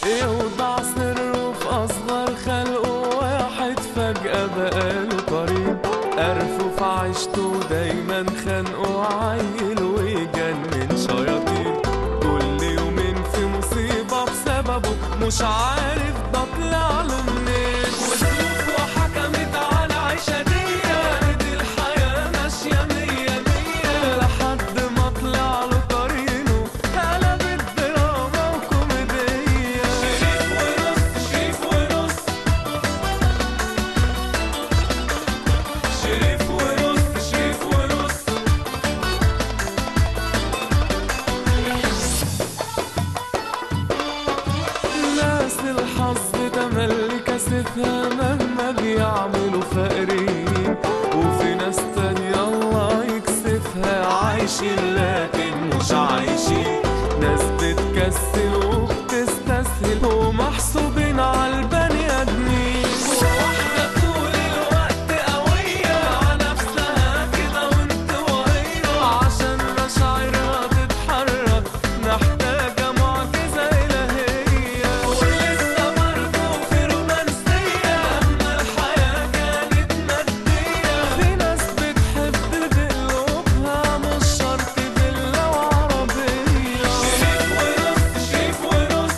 يوضع سره في أصغر خلقه واحد فجأة بقاله قريب قرفه في عيشته دايما خانقه عيل ويجنن شياطين كل يومين في مصيبة بسببه مش عارف ده طلع له منين وظروفه حكمت على عيشة دي كانت الحياة ماشية مية مية لحد ما طلع له قرينه قلبت دراما وكوميدية شريف ونص شريف ونص شريف ونص شريف ونص ناس الحظ تملي كاسفها مهما بيعملوا فقرين وفي ناس تانية الله يكسفها عايشين لكن مش عايشين ناس بتكسل وبتستسهل ومحسوبين على البني ادمين واحدة طول الوقت قوية على نفسها كده وانطوائية عشان مشاعرها تتحرك محتاجة معجزة إلهية ولسه برضه في رومانسية أما الحياة كانت مادية في ناس بتحب بقلوبها مش شرط فيلا وعربية شريف ونص شريف ونص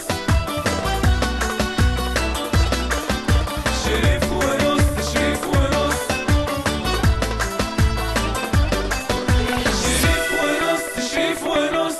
شريف ونص شريف ونص شريف ونص شريف ونص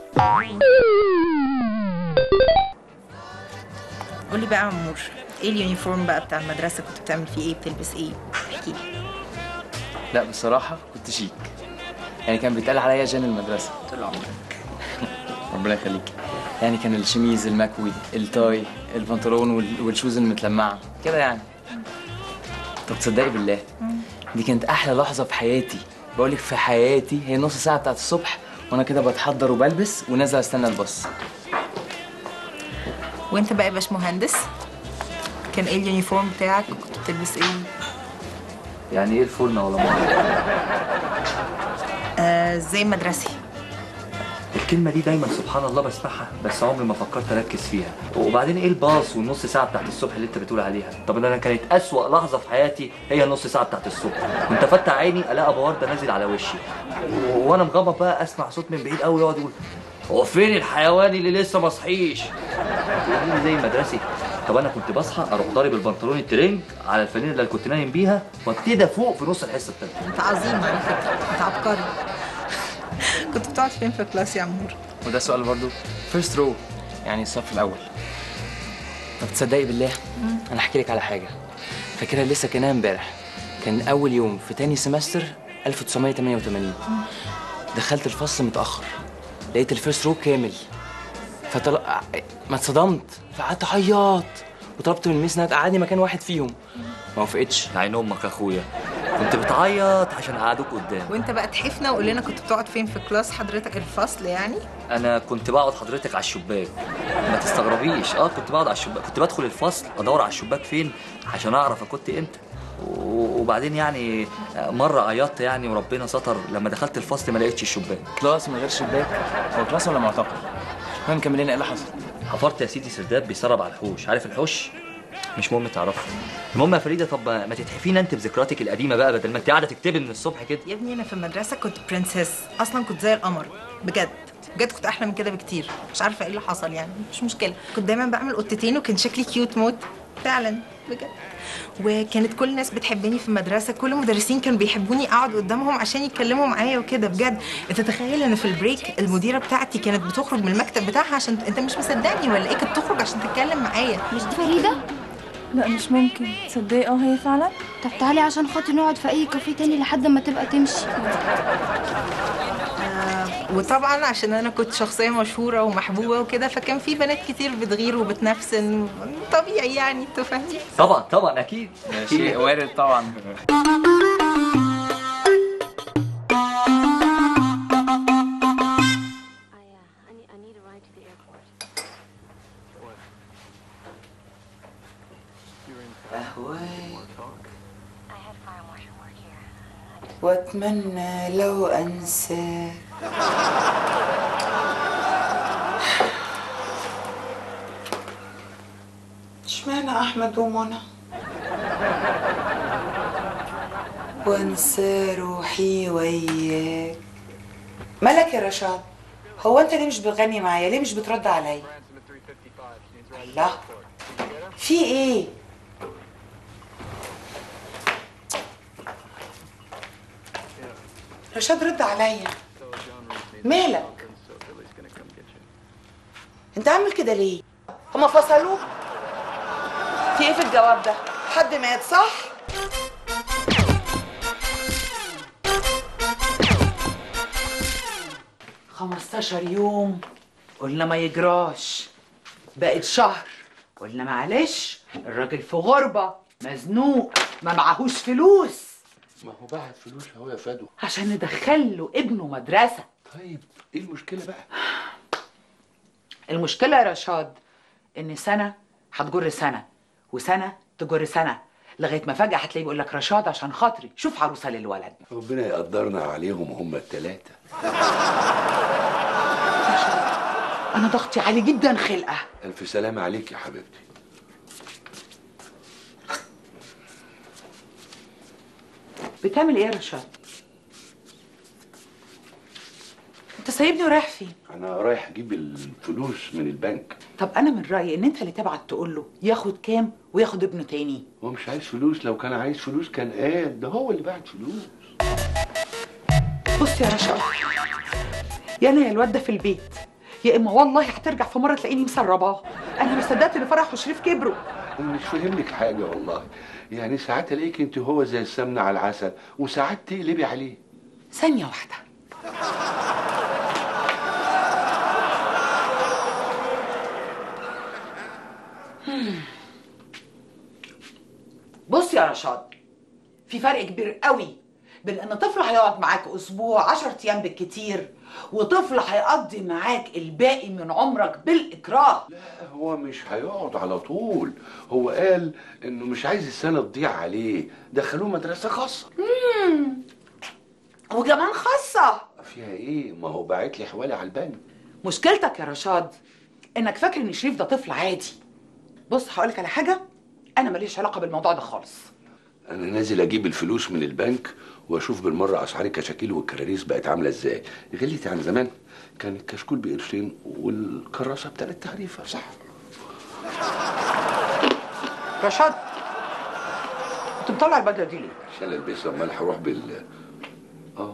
قولي بقى يا عمور ايه اليونيفورم بقى بتاع المدرسه كنت بتعمل فيه ايه بتلبس ايه احكي لي لا بصراحة كنت شيك يعني كان بيتقال عليا جان المدرسة طول عمرك ربنا يخليك يعني كان الشميز المكوي التاي البنطلون وال- والشوز المتلمعة كده يعني طب تصدقي بالله دي كانت أحلى لحظة في حياتي بقولك في حياتي هي نص ساعة بتاعت الصبح وأنا كده بتحضر وبلبس ونازل أستنى الباص وانت بقى يا باشمهندس كان ايه اليونيفورم بتاعك كنت بتلبس ايه يعني إيه الفرنة ولا مؤاخذة آه زي مدرسي الكلمة دي دايما سبحان الله بسمعها بس عمري ما فكرت اركز فيها وبعدين ايه الباص والنص ساعة بتاعت الصبح اللي انت بتقول عليها طب انا كانت اسوأ لحظة في حياتي هي النص ساعة بتاعت الصبح كنت افتح عيني الاقي ابو وردة نازل على وشي و- وانا مغمض بقى اسمع صوت من بعيد قوي يقعد يقول هو فين الحيوان اللي لسه ما صحيش عاملين زي مدرسي طب انا كنت بصحى اروح ضارب البنطلون الترنج على الفانيلا اللي كنت نايم بيها وابتدي افوق في نص الحصه الثانيه انت عظيم على فكره انت عبقري كنت بتقعد فين في الكلاس يا عمور وده سؤال برضو فيرست رو يعني الصف الاول طب تصدقي بالله انا احكي لك على حاجه فاكرها لسه كانها امبارح كان اول يوم في تاني سمستر 1988 دخلت الفصل متاخر لقيت الفيرست رو كامل فطل... ما اتصدمت فقعدت اعيط وطلبت من الميس انها تقعدني مكان واحد فيهم ما وافقتش يا عين امك يا اخويا كنت بتعيط عشان قعدوك قدام وانت بقى تحفنا وقول لنا كنت بتقعد فين في الكلاس حضرتك الفصل يعني انا كنت بقعد حضرتك على الشباك ما تستغربيش اه كنت بقعد على الشباك كنت بدخل الفصل ادور على الشباك فين عشان اعرف كنت امتى و- وبعدين يعني آه، مره عيطت يعني وربنا ستر لما دخلت الفصل ما لقيتش الشباك كلاس من غير شباك هو كلاس ولا معتقل المهم كمل لنا ايه اللي حصل حفرت يا سيدي سرداب بيسرب على الحوش عارف الحوش مش مهم تعرفه المهم يا فريده طب ما تتحفينا انت بذكرياتك القديمه بقى بدل ما انت قاعده تكتبي من الصبح كده يا ابني انا في المدرسه كنت برنسس اصلا كنت زي القمر بجد بجد كنت احلى من كده بكتير مش عارفه ايه اللي حصل يعني مش مشكله كنت دايما بعمل قطتين وكان شكلي كيوت موت فعلا بجد وكانت كل الناس بتحبني في المدرسه كل المدرسين كانوا بيحبوني اقعد قدامهم عشان يتكلموا معايا وكده بجد انت تخيل ان في البريك المديره بتاعتي كانت بتخرج من المكتب بتاعها عشان انت مش مصدقني ولا ايه كانت تخرج عشان تتكلم معايا مش دي فريدة؟ لا مش ممكن تصدقي اه هي فعلا طب تعالي عشان خاطر نقعد في أي كافيه تاني لحد ما تبقى تمشي وطبعا عشان انا كنت شخصيه مشهوره ومحبوبه وكده فكان في بنات كتير بتغير وبتنفسن طبيعي يعني انتوا فاهمين طبعا طبعا اكيد شيء وارد طبعا أهواك وأتمنى لو أنساك أنا أحمد ومنى وانسى روحي وياك مالك يا رشاد هو انت ليه مش بتغني معايا ليه مش بترد عليا الله في ايه رشاد رد عليا مالك انت عامل كده ليه هما فصلوك في ايه في الجواب ده حد مات صح خمستاشر يوم قلنا ما يجراش بقت شهر قلنا معلش الراجل في غربة مزنوق ما معهوش فلوس ما هو بعت فلوس اهو يا فدوى عشان ندخل له ابنه مدرسة طيب ايه المشكله بقى المشكلة يا رشاد إن سنة هتجر سنة وسنة تجر سنة لغاية ما فجأة هتلاقيه بيقول لك رشاد عشان خاطري شوف عروسة للولد ربنا يقدرنا عليهم هم التلاتة أنا ضغطي عالي جدا خلقة الف سلامه عليك يا حبيبتي بتعمل إيه يا رشاد؟ أنت سايبني ورايح فين؟ انا رايح اجيب الفلوس من البنك طب أنا من رأيي إن أنت اللي تبعت تقول له ياخد كام وياخد ابنه تاني هو مش عايز فلوس لو كان عايز فلوس كان قال ده هو اللي بعت فلوس بص يا رشاد يا أنا يا الواد ده في البيت يا إما والله هترجع في مرة تلاقيني مسرباه أنا ما صدقت إن فرح وشريف كبروا انا مش فاهم لك حاجه والله يعني ساعات الاقيك انت هو زي السمنه على العسل وساعات تقلبي عليه ثانية واحدة هم. بص يا رشاد في فرق كبير قوي بين ان طفل هيقعد معاك اسبوع عشر ايام بالكتير وطفل هيقضي معاك الباقي من عمرك بالاكراه هو مش هيقعد على طول هو قال انه مش عايز السنه تضيع عليه دخلوه مدرسه خاصه وكمان خاصة فيها ايه ما هو باعت لي حوالي على البنك مشكلتك يا رشاد انك فاكر ان شريف ده طفل عادي بص هقولك على حاجة انا ماليش علاقة بالموضوع ده خالص انا نازل اجيب الفلوس من البنك واشوف بالمره اسعار الكشاكيل والكراريس بقت عامله ازاي غليت عن زمان كان الكشكول بقرشين والكراسه بتلات تعريفه صح رشاد انت مطلع البدله دي ليه؟ عشان البسها امال هروح بال اه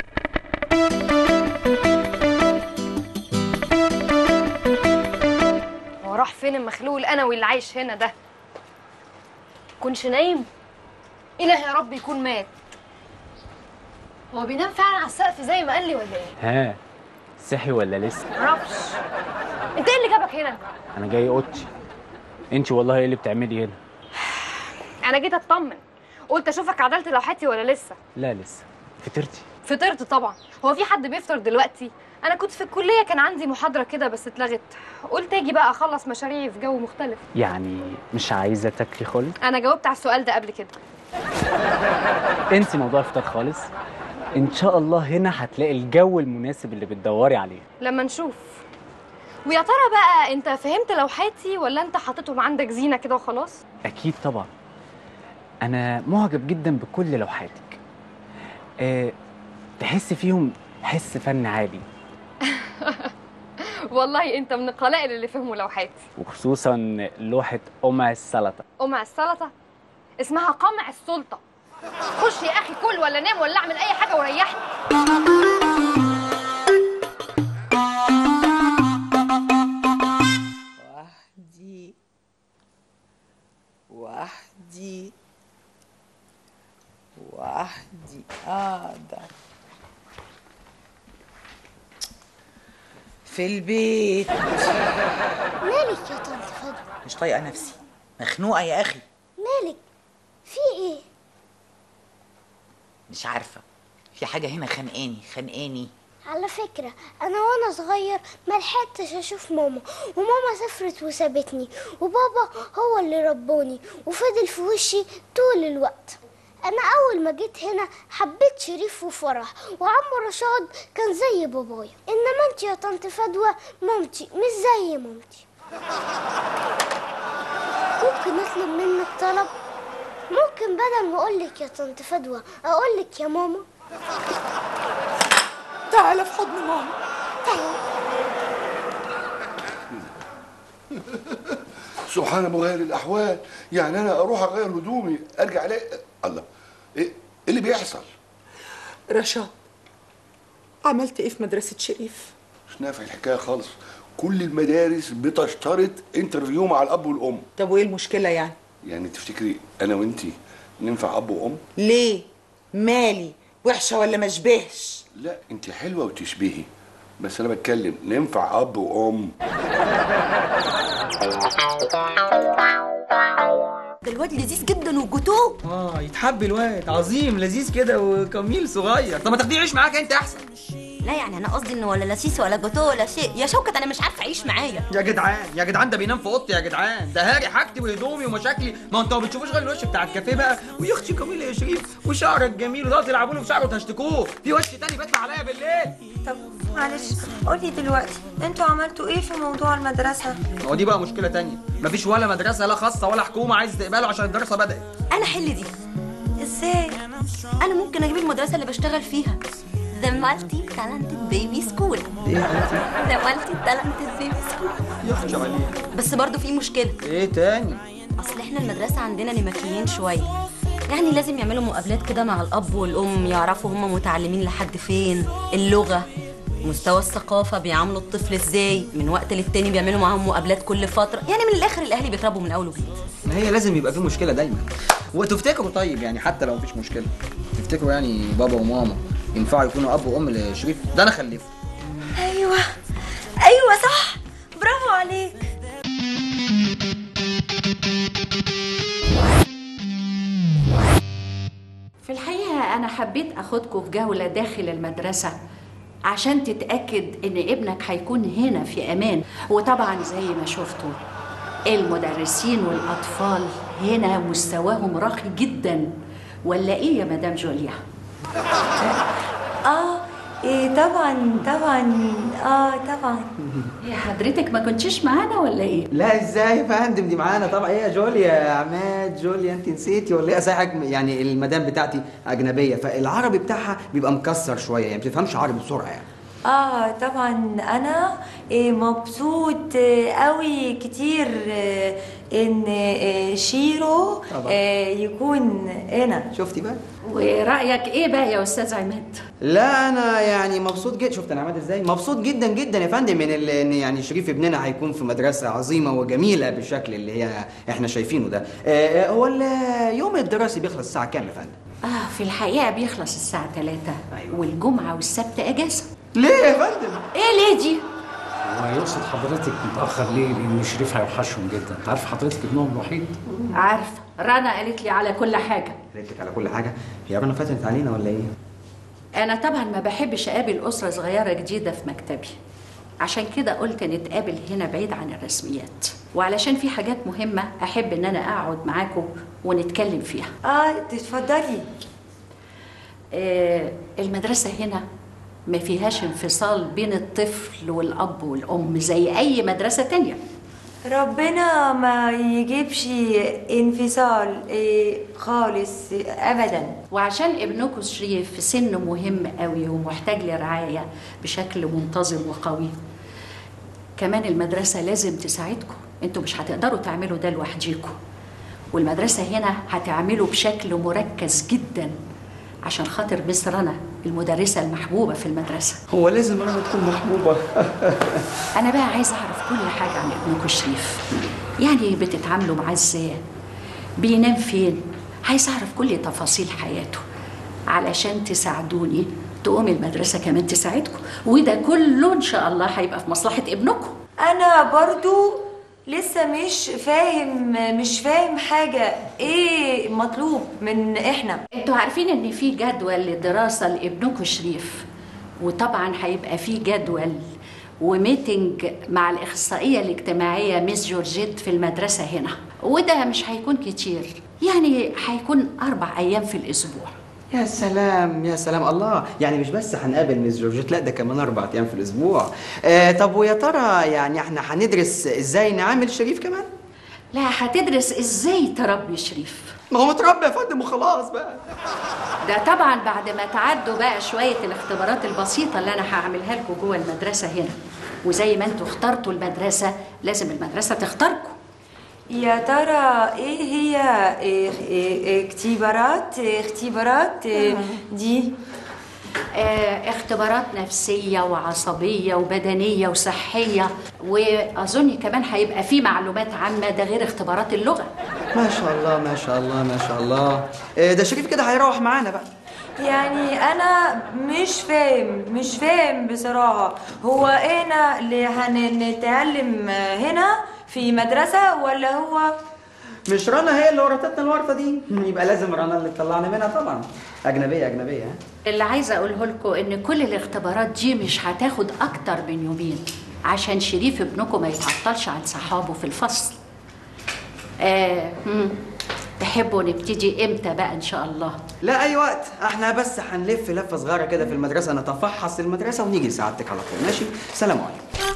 هو راح فين المخلوق الانوي اللي عايش هنا ده كنش نايم اله يا رب يكون مات هو بينام فعلا على السقف زي ما قال لي ولا ايه ها صحي ولا لسه معرفش انت ايه اللي جابك هنا انا جاي اوضتي انت والله ايه اللي بتعملي هنا انا جيت اطمن قلت اشوفك عدلت لوحتي ولا لسه لا لسه فطرتي فطرت طبعا هو في حد بيفطر دلوقتي انا كنت في الكليه كان عندي محاضره كده بس اتلغت قلت اجي بقى اخلص مشاريعي في جو مختلف يعني مش عايزه تاكلي خالص انا جاوبت على السؤال ده قبل كده انسي موضوع الفطار خالص ان شاء الله هنا هتلاقي الجو المناسب اللي بتدوري عليه لما نشوف ويا ترى بقى انت فهمت لوحاتي ولا انت حاططهم عندك زينه كده وخلاص اكيد طبعا انا معجب جدا بكل لوحاتك أه تحس فيهم حس فن عالي والله انت من القلائل اللي فهموا لوحاتي وخصوصا لوحه قمع السلطه قمع السلطه اسمها قمع السلطه خش يا اخي كل ولا نام ولا اعمل اي حاجه وريحني وحدي وحدي وحدي قاعدة في البيت مالك يا طنط فضل مش طايقة نفسي مخنوقة يا أخي مالك في ايه مش عارفة في حاجة هنا خانقاني خانقاني على فكرة أنا وأنا صغير ما لحقتش أشوف ماما وماما سافرت وسابتني وبابا هو اللي ربوني وفضل في وشي طول الوقت أنا أول ما جيت هنا حبيت شريف وفرح وعم رشاد كان زي بابايا إنما أنت يا طنط فدوى مامتي مش زي مامتي ممكن نطلب منك طلب ممكن بدل ما اقولك يا طنط فدوى اقولك يا ماما تعالى في حضن ماما سبحان مغير الاحوال يعني انا اروح اغير هدومي ارجع الاقي الله ايه إيه اللي بيحصل رشا عملت ايه في مدرسة شريف؟ مش نافع الحكايه خالص كل المدارس بتشترط انترفيو مع الاب والام طب وايه المشكلة يعني؟ يعني تفتكري انا وانتي ننفع اب وام ليه؟ مالي؟ وحشة ولا مشبهش؟ لا انت حلوه وتشبهي بس انا بتكلم ننفع اب وام ده الواد لذيذ جدا وجوتوه اه يتحب الواد عظيم لذيذ كده وكميل صغير طب ما تاخديه يعيش معاك انت احسن لا يعني انا قصدي انه ولا لسيس ولا جوتوه ولا شيء يا شوكت انا مش عارفه اعيش معايا يا جدعان يا جدعان ده بينام في اوضتي يا جدعان ده هاري حاجتي وهدومي ومشاكلي ما انتوا ما بتشوفوش غير الوش بتاع الكافيه بقى ويا اختي كميل يا شريف وشعرك جميل وده تلعبوا له في شعره وتشتكوه في وش تاني بيطلع عليا بالليل طب معلش قولي دلوقتي انتوا عملتوا ايه في موضوع المدرسة؟ هو دي بقى مشكله تانية مفيش ولا مدرسه لا خاصه ولا حكومه عايز تقبله عشان الدراسه بدات انا حل دي ازاي؟ انا ممكن اجيب المدرسه اللي بشتغل فيها The Multi Talented Baby School The Multi Talented Baby School يخشى عليك بس برضو في مشكلة ايه تاني أصل إحنا المدرسة عندنا نمكيين شوية يعني لازم يعملوا مقابلات كده مع الأب والأم يعرفوا هما متعلمين لحد فين اللغة مستوى الثقافة بيعاملوا الطفل ازاي من وقت للتاني بيعملوا معاهم مقابلات كل فترة يعني من الآخر الأهلي بيتربوا من أول وجديد ما هي لازم يبقى في مشكله دايما وتفتكروا طيب يعني حتى لو مفيش مشكله تفتكروا يعني بابا وماما ينفعوا يكونوا اب وام لشريف ده انا خلفه ايوه ايوه صح برافو عليك في الحقيقة أنا حبيت أخدكم في جولة داخل المدرسة عشان تتأكد إن ابنك هيكون هنا في أمان وطبعا زي ما شفتوا المدرسين والأطفال هنا مستواهم راقي جدا ولا إيه يا مدام جوليا؟ اه ايه طبعا طبعا اه طبعا يا حضرتك ما كنتش معانا ولا إيه؟ لا ازاي يا فندم دي معانا طبعا ايه يا جوليا يا عماد جوليا انت نسيتي ولا ايه أصل هي حاجة- يعني المدام بتاعتي اجنبيه فالعربي بتاعها بيبقى مكسر شويه يعني ما بتفهمش عربي بسرعه يعني اه طبعا انا إيه مبسوط آه، قوي كتير آه، ان آه، شيرو طبعا. آه، يكون هنا شفتي بقى ورأيك إيه بقى يا أستاذ عماد؟ لا انا يعني مبسوط جدا شفت انا عماد ازاي مبسوط جدا جدا يا فندم من ال- ان يعني شريف ابننا هيكون في مدرسه عظيمه وجميله بالشكل اللي هي احنا شايفينه ده آه، آه، هو اليوم الدراسي بيخلص الساعه كام يا فندم آه في الحقيقة بيخلص الساعة 3 أيوة. والجمعة والسبت أجازة ليه يا فندم؟ إيه ليه دي؟ هو يقصد حضرتك متأخر ليه؟ لأن شريف هيوحشهم جدا، أنت عارف حضرتك ابنهم الوحيد؟ عارفة رنا قالت لي على كل حاجة قالت لك على كل حاجه هي رنا فتنت علينا ولا ايه؟ أنا طبعا ما بحبش أقابل أسرة صغيرة جديدة في مكتبي عشان كده قلت نتقابل هنا بعيد عن الرسميات وعلشان في حاجات مهمة أحب إن أنا أقعد معاكم ونتكلم فيها اه تتفضلي آه المدرسة هنا ما فيهاش انفصال بين الطفل والأب والأم زي أي مدرسة تانية ربنا ما يجيبش انفصال إيه خالص ابدا وعشان ابنكم شريف في سن مهم قوي ومحتاج لرعاية بشكل منتظم وقوي كمان المدرسة لازم تساعدكم انتوا مش هتقدروا تعملوا ده لوحديكم والمدرسة هنا هتعملوا بشكل مركز جدا عشان خاطر مس رنا المدرسة المحبوبة في المدرسة هو لازم رنا تكون محبوبه أنا بقى عايزة أعرف كل حاجة عن ابنكم شريف يعني بتتعاملوا معاه إزاي بينام فين عايزة أعرف كل تفاصيل حياته علشان تساعدوني تقوم المدرسة كمان تساعدكم وده كله إن شاء الله هيبقى في مصلحة ابنكم انا برضو لسه مش فاهم مش فاهم حاجة ايه مطلوب من احنا انتوا عارفين ان في جدول للدراسة لابنكم شريف وطبعا هيبقى في جدول وميتنج مع الإخصائية الاجتماعية ميس جورجيت في المدرسة هنا وده مش هيكون كتير يعني هيكون أربع أيام في الأسبوع يا سلام يا سلام الله يعني مش بس هنقابل ميس جورجيت لا ده كمان اربع ايام في الاسبوع آه طب ويا ترى يعني احنا هندرس ازاي نعامل شريف كمان لا هتدرس ازاي تربي شريف ما هو اتربى يا فندم وخلاص بقى ده طبعا بعد ما تعدوا بقى شويه الاختبارات البسيطه اللي انا هعملها لكم جوه المدرسه هنا وزي ما انتوا اخترتوا المدرسه لازم المدرسه تختاركم يا ترى ايه هي إيه إيه اختبارات اختبارات إيه دي آه، اختبارات نفسية وعصبية وبدنية وصحية وأظن كمان هيبقى في معلومات عامة ده غير اختبارات اللغة ما شاء الله ما شاء الله ما شاء الله إيه ده شريف كده هيروح معانا بقى يعني انا مش فاهم مش فاهم بصراحة هو احنا اللي هنتعلم هنا في مدرسة ولا هو مش رنا هي اللي ورطتنا الورطه دي يبقى لازم رنا اللي تطلعنا منها طبعا اجنبيه اجنبيه ها اللي عايزة أقوله لكم إن كل الاختبارات دي مش هتاخد أكتر من يومين عشان شريف ابنكم ما يتعطلش عن صحابه في الفصل آه مم. تحبوا نبتدي امتى بقى ان شاء الله لا اي وقت احنا بس هنلف لفه صغيره كده في المدرسه نتفحص المدرسه ونيجي لسعادتك على طول ماشي سلام عليكم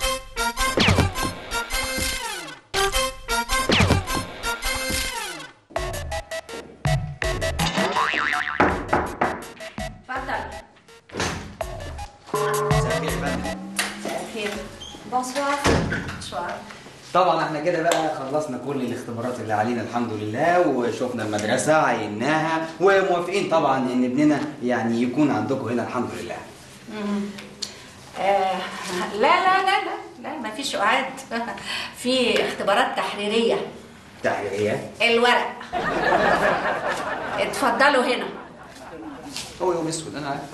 طبعا احنا كده بقى خلصنا كل الاختبارات اللي علينا الحمد لله وشفنا المدرسه عيناها وموافقين طبعا ان ابننا يعني يكون عندكم هنا الحمد لله آه لا لا لا لا لا ما فيش قعاد في اختبارات تحريريه تحريريه الورق اتفضلوا هنا هو يوم اسود انا عارف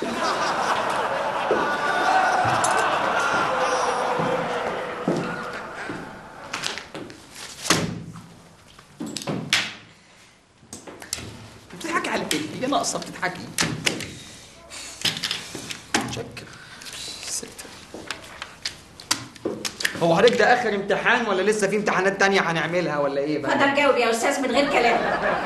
بتضحكي على ايه؟ هي ناقصه بتضحكي شكر ستة. هو حضرتك ده اخر امتحان ولا لسه في امتحانات تانية هنعملها ولا ايه بقى؟ اتفضل جاوب يا استاذ من غير كلام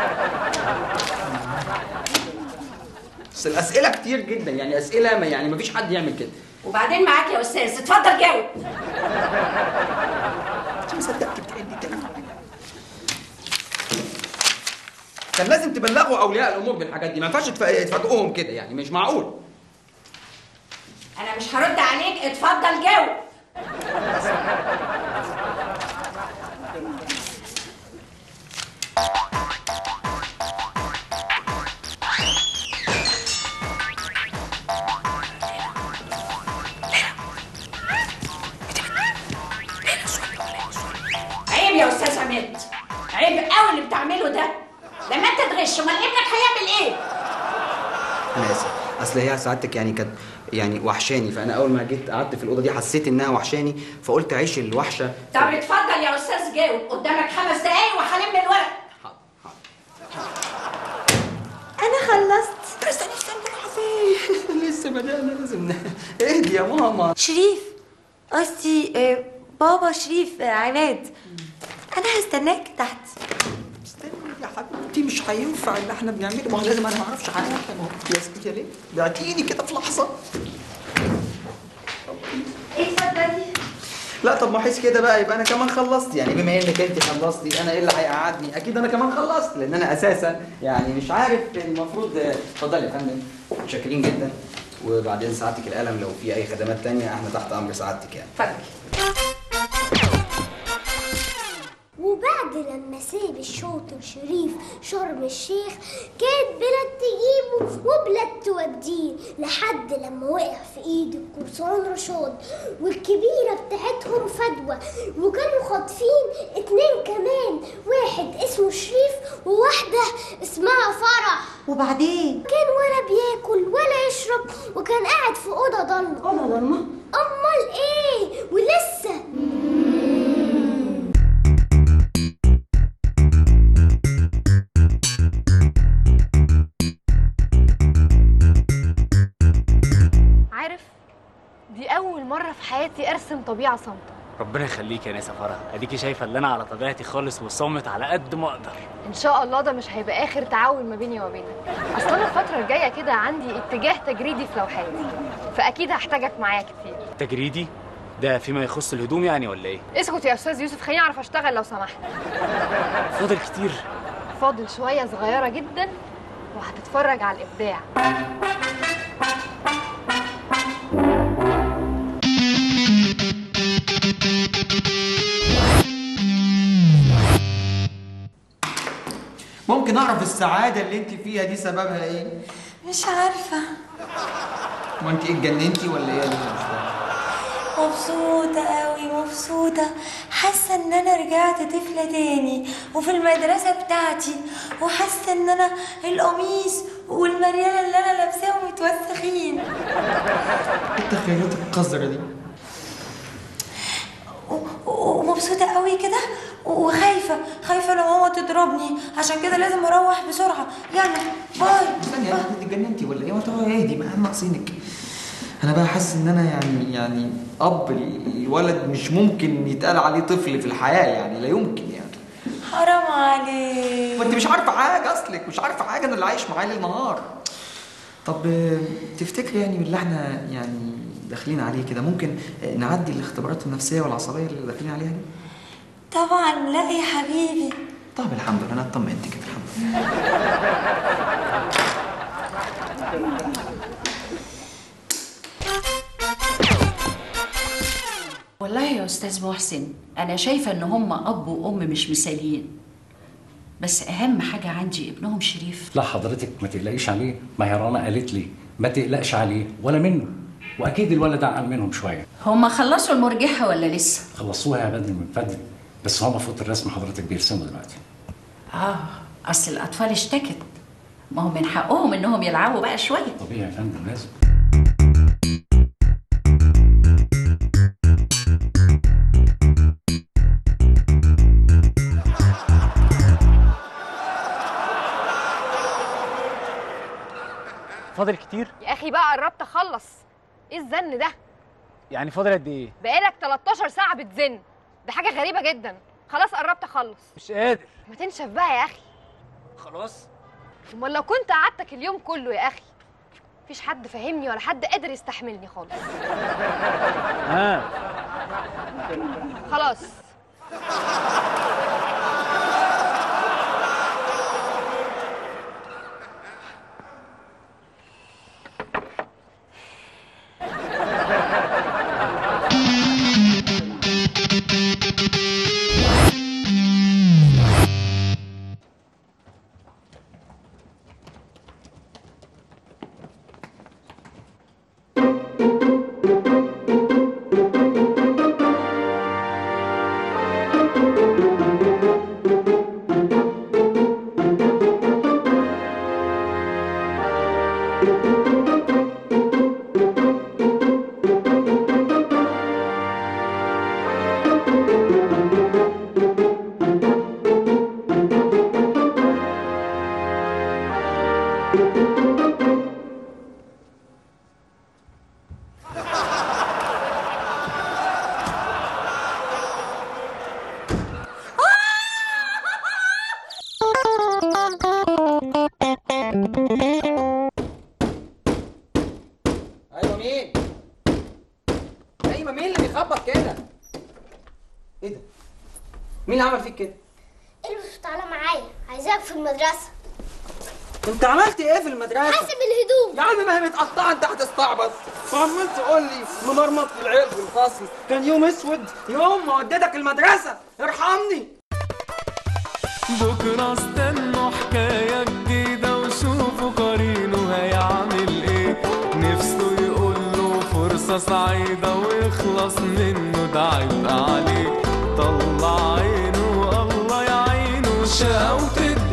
بس الاسئله كتير جدا يعني اسئله ما يعني ما فيش حد يعمل كده وبعدين معاك يا استاذ اتفضل جاوب انت مصدقت بتعدي تاني كان لازم تبلغوا اولياء الامور بالحاجات دي ما ينفعش تف- تفاجئوهم كده يعني مش معقول انا مش هرد عليك اتفضل جاوب عيب يا استاذ عماد عيب قوي اللي بتعمله ده لما انت تغش امال ابنك هيعمل ايه انا اسف اصل هي سعادتك يعني كانت يعني وحشاني فانا اول ما جيت قعدت في الاوضه دي حسيت انها وحشاني فقلت اعيش الوحشه طب اتفضل يا استاذ جاوب قدامك خمس دقايق وهلم الورق انا خلصت استني استني لسه بدأنا لازم ن- اهدي يا ماما شريف قصدي آه، بابا شريف آه، عماد انا هستناك تحت يا حبيبتي مش هينفع اللي احنا بنعمله ما هو لازم انا ما اعرفش حاجه يا ستي ليه؟ بعتيني كده في لحظه اتفضلي لا طب ما احس كده بقى يبقى انا كمان خلصت يعني بما انك انت خلصتي انا ايه اللي هيقعدني اكيد انا كمان خلصت لان انا اساسا يعني مش عارف المفروض اتفضلي يا فندم متشكرين جدا وبعدين سعادتك القلم لو في اي خدمات تانية احنا تحت امر سعادتك يعني اتفضل وبعد لما ساب الشاطر شريف شرم الشيخ كانت بلاد تجيبه وبلاد توديه لحد لما وقع في ايد القرصان رشاد والكبيرة بتاعتهم فدوى وكانوا خاطفين اتنين كمان واحد اسمه شريف وواحدة اسمها فرح وبعدين كان ولا بياكل ولا يشرب وكان قاعد في أوضة ضلمة أوضة ضلمة؟ أمال إيه ولسه عارف دي اول مره في حياتي ارسم طبيعه صامته ربنا يخليك يا ناس فرح اديكي شايفه اللي انا على طبيعتي خالص وصامت على قد ما اقدر ان شاء الله ده مش هيبقى اخر تعاون ما بيني وبينك اصل انا الفتره الجايه كده عندي اتجاه تجريدي في لوحاتي فاكيد هحتاجك معايا كتير تجريدي ده فيما يخص الهدوم يعني ولا ايه اسكت يا استاذ يوسف خليني اعرف اشتغل لو سمحت فاضل كتير فاضل شويه صغيره جدا وهتتفرج على الابداع ممكن اعرف السعاده اللي انت فيها دي سببها ايه مش عارفة ما انت ايه اتجننتي ولا ايه اللي مش فاهم مبسوطة قوي مبسوطة حاسة ان انا رجعت طفلة تاني وفي المدرسة بتاعتي وحاسة ان انا القميص والمريالة اللي انا لابساهم متوسخين ايه التخيلات القذره دي ومبسوطة قوي كده وخايفة خايفة لو ماما تضربني عشان كده لازم اروح بسرعة يلا باي ثانيه انت اتجننتي ولا ايه ما تقعدي اهدي ما ناقصينك انا بقى حاسس ان انا يعني يعني اب الولد مش ممكن يتقال عليه طفل في الحياه يعني لا يمكن يعني حرام عليك ما انت مش عارفه حاجه اصلك مش عارفه حاجه انا اللي عايش معاه ليل نهار طب آه، تفتكري يعني باللي احنا يعني داخلين عليه كده ممكن آه، نعدي الاختبارات النفسيه والعصبيه اللي داخلين عليها دي طبعا لا يا حبيبي طب الحمد لله انا اطمنت كده الحمد لله والله يا استاذ محسن انا شايفه ان هم اب وام مش مثاليين بس اهم حاجه عندي ابنهم شريف لا حضرتك ما تقلقيش عليه ما هي رنا قالت لي ما تقلقش عليه ولا منه واكيد الولد اعقل منهم شويه هم خلصوا المرجحه ولا لسه خلصوها يا بدر من فضل بس هم فوت الرسم حضرتك بيرسموا دلوقتي اه اصل الاطفال اشتكت ما هو من حقهم انهم يلعبوا بقى شويه طبيعي يا فندم لازم فاضل كتير يا اخي بقى قربت اخلص ايه الزن ده يعني فاضل قد ايه بقالك 13 ساعه بتزن ده حاجه غريبه جدا خلاص قربت اخلص مش قادر ما تنشف بقى يا اخي خلاص امال لو كنت قعدتك اليوم كله يا اخي مفيش حد فاهمني ولا حد قادر يستحملني خالص ها خلاص ايوه مين ايوه مين اللي بيخبط كده ايه ده مين اللي عمل فيك كده البس تعالى معايا عايزاك في المدرسة انت عملت ايه في المدرسه حاسب الهدوم يا عم ما هي متقطعه انت هتستعبط وعمال تقول لي ممرمط في العيب في الفصل كان يوم اسود يوم ما وديتك المدرسه ارحمني بكرة استنوا حكاية جديدة وشوفوا قرينه هيعمل ايه نفسه يقول له فرصة سعيدة ويخلص منه ده عبء عليه طلع عينه الله يعينه شقاوة